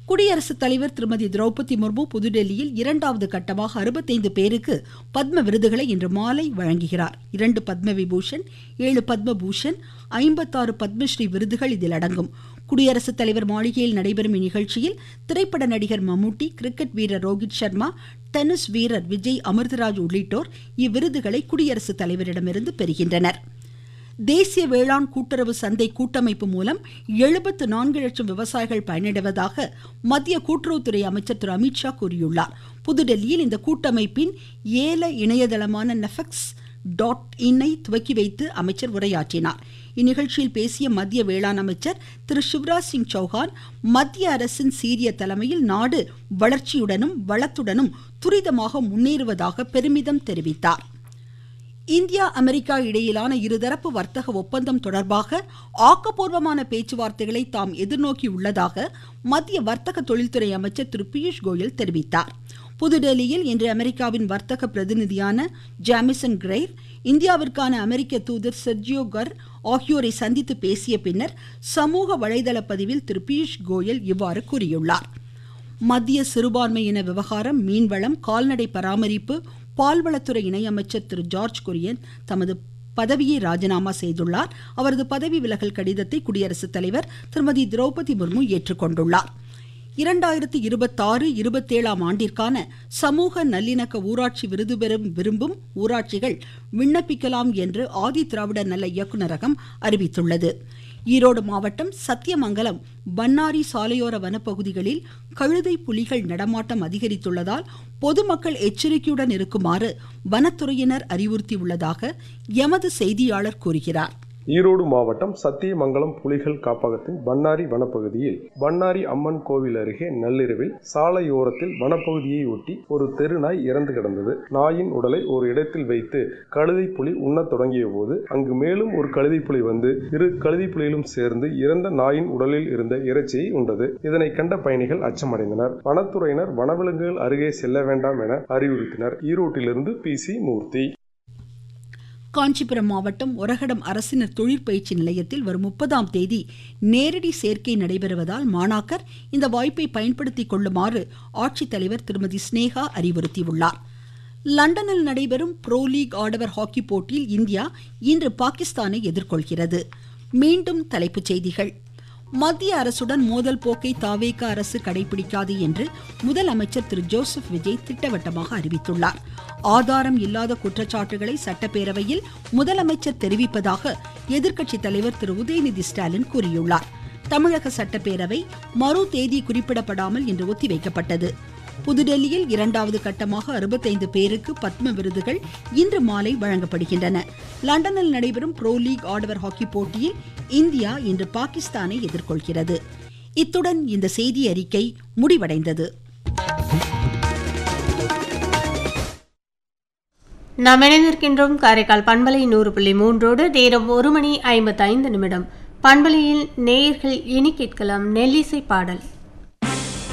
குடியரசுத் தலைவர் திருமதி திரௌபதி முர்மு புதுடெல்லியில் இரண்டாவது கட்டமாக அறுபத்தைந்து பேருக்கு பத்ம விருதுகளை இன்று மாலை வழங்குகிறார் இரண்டு பத்ம விபூஷன் ஏழு பத்ம பூஷன் ஐம்பத்தாறு பத்மஸ்ரீ விருதுகள் இதில் அடங்கும் குடியரசுத் தலைவர் மாளிகையில் நடைபெறும் இந்நிகழ்ச்சியில் திரைப்பட நடிகர் மம்முட்டி கிரிக்கெட் வீரர் ரோஹித் சர்மா டென்னிஸ் வீரர் விஜய் அமிர்தராஜ் உள்ளிட்டோர் இவ்விருதுகளை குடியரசுத் தலைவரிடமிருந்து பெறுகின்றனர் தேசிய வேளாண் கூட்டுறவு சந்தை கூட்டமைப்பு மூலம் எழுபத்து நான்கு லட்சம் விவசாயிகள் பயனடைவதாக மத்திய கூட்டுறவுத்துறை அமைச்சர் திரு அமித்ஷா கூறியுள்ளார் புதுடெல்லியில் இந்த கூட்டமைப்பின் ஏல இணையதளமான நெஃபெக்ஸ் டாட் இன்னை துவக்கி வைத்து அமைச்சர் உரையாற்றினார் இந்நிகழ்ச்சியில் பேசிய மத்திய வேளாண் அமைச்சர் திரு சிவராஜ் சிங் சௌஹான் மத்திய அரசின் சீரிய தலைமையில் நாடு வளர்ச்சியுடனும் வளத்துடனும் துரிதமாக முன்னேறுவதாக பெருமிதம் தெரிவித்தார் இந்தியா அமெரிக்கா இடையிலான இருதரப்பு வர்த்தக ஒப்பந்தம் தொடர்பாக ஆக்கப்பூர்வமான பேச்சுவார்த்தைகளை தாம் எதிர்நோக்கி உள்ளதாக மத்திய வர்த்தக தொழில்துறை அமைச்சர் திரு பியூஷ் கோயல் தெரிவித்தார் புதுடெல்லியில் இன்று அமெரிக்காவின் வர்த்தக பிரதிநிதியான ஜாமிசன் கிரெய்ர் இந்தியாவிற்கான அமெரிக்க தூதர் செர்ஜியோ கர் ஆகியோரை சந்தித்து பேசிய பின்னர் சமூக வலைதள பதிவில் திரு பியூஷ் கோயல் இவ்வாறு கூறியுள்ளார் மத்திய சிறுபான்மையின விவகாரம் மீன்வளம் கால்நடை பராமரிப்பு பால்வளத்துறை இணையமைச்சர் திரு ஜார்ஜ் குரியன் தமது பதவியை ராஜினாமா செய்துள்ளார் அவரது பதவி விலகல் கடிதத்தை குடியரசுத் தலைவர் திருமதி திரௌபதி முர்மு ஏற்றுக்கொண்டுள்ளார் இரண்டாயிரத்தி இருபத்தாறு இருபத்தேழாம் ஆண்டிற்கான சமூக நல்லிணக்க ஊராட்சி விருது பெறும் விரும்பும் ஊராட்சிகள் விண்ணப்பிக்கலாம் என்று ஆதி திராவிடர் நல இயக்குநரகம் அறிவித்துள்ளது ஈரோடு மாவட்டம் சத்தியமங்கலம் பன்னாரி சாலையோர வனப்பகுதிகளில் கழுதை புலிகள் நடமாட்டம் அதிகரித்துள்ளதால் பொதுமக்கள் எச்சரிக்கையுடன் இருக்குமாறு வனத்துறையினர் அறிவுறுத்தியுள்ளதாக எமது செய்தியாளர் கூறுகிறார் ஈரோடு மாவட்டம் சத்தியமங்கலம் புலிகள் காப்பகத்தின் பன்னாரி வனப்பகுதியில் பன்னாரி அம்மன் கோவில் அருகே நள்ளிரவில் சாலையோரத்தில் வனப்பகுதியை ஒட்டி ஒரு தெருநாய் இறந்து கிடந்தது நாயின் உடலை ஒரு இடத்தில் வைத்து கழுதை புலி உண்ணத் தொடங்கிய போது அங்கு மேலும் ஒரு கழுதை புலி வந்து இரு கழுதை புலிகளும் சேர்ந்து இறந்த நாயின் உடலில் இருந்த இறைச்சியை உண்டது இதனை கண்ட பயணிகள் அச்சமடைந்தனர் வனத்துறையினர் வனவிலங்குகள் அருகே செல்ல வேண்டாம் என அறிவுறுத்தினர் ஈரோட்டிலிருந்து பி சி மூர்த்தி காஞ்சிபுரம் மாவட்டம் ஒரகடம் அரசினர் தொழிற்பயிற்சி நிலையத்தில் வரும் முப்பதாம் தேதி நேரடி சேர்க்கை நடைபெறுவதால் மாணாக்கர் இந்த வாய்ப்பை பயன்படுத்திக் கொள்ளுமாறு ஆட்சித்தலைவர் திருமதி ஸ்னேகா அறிவுறுத்தியுள்ளார் லண்டனில் நடைபெறும் ப்ரோ லீக் ஆடவர் ஹாக்கி போட்டியில் இந்தியா இன்று பாகிஸ்தானை எதிர்கொள்கிறது மீண்டும் தலைப்புச் செய்திகள் மத்திய அரசுடன் மோதல் போக்கை தாவேக அரசு கடைபிடிக்காது என்று முதலமைச்சர் திரு ஜோசப் விஜய் திட்டவட்டமாக அறிவித்துள்ளார் ஆதாரம் இல்லாத குற்றச்சாட்டுகளை சட்டப்பேரவையில் முதலமைச்சர் தெரிவிப்பதாக எதிர்க்கட்சித் தலைவர் திரு உதயநிதி ஸ்டாலின் கூறியுள்ளார் தமிழக சட்டப்பேரவை மறு தேதி குறிப்பிடப்படாமல் இன்று ஒத்திவைக்கப்பட்டது புதுடெல்லியில் இரண்டாவது கட்டமாக அறுபத்தைந்து பேருக்கு பத்ம விருதுகள் இன்று மாலை வழங்கப்படுகின்றன லண்டனில் நடைபெறும் ப்ரோ லீக் ஆடவர் ஹாக்கி போட்டியில் இந்தியா இன்று பாகிஸ்தானை எதிர்கொள்கிறது இத்துடன் இந்த செய்தி அறிக்கை முடிவடைந்தது நாம் இணைந்திருக்கின்றோம் காரைக்கால் பண்பலை நூறு புள்ளி மூன்றோடு நேரம் ஒரு மணி ஐம்பத்தைந்து நிமிடம் பண்பலையில் நேயர்கள் இனி கேட்கலாம் நெல்லிசை பாடல்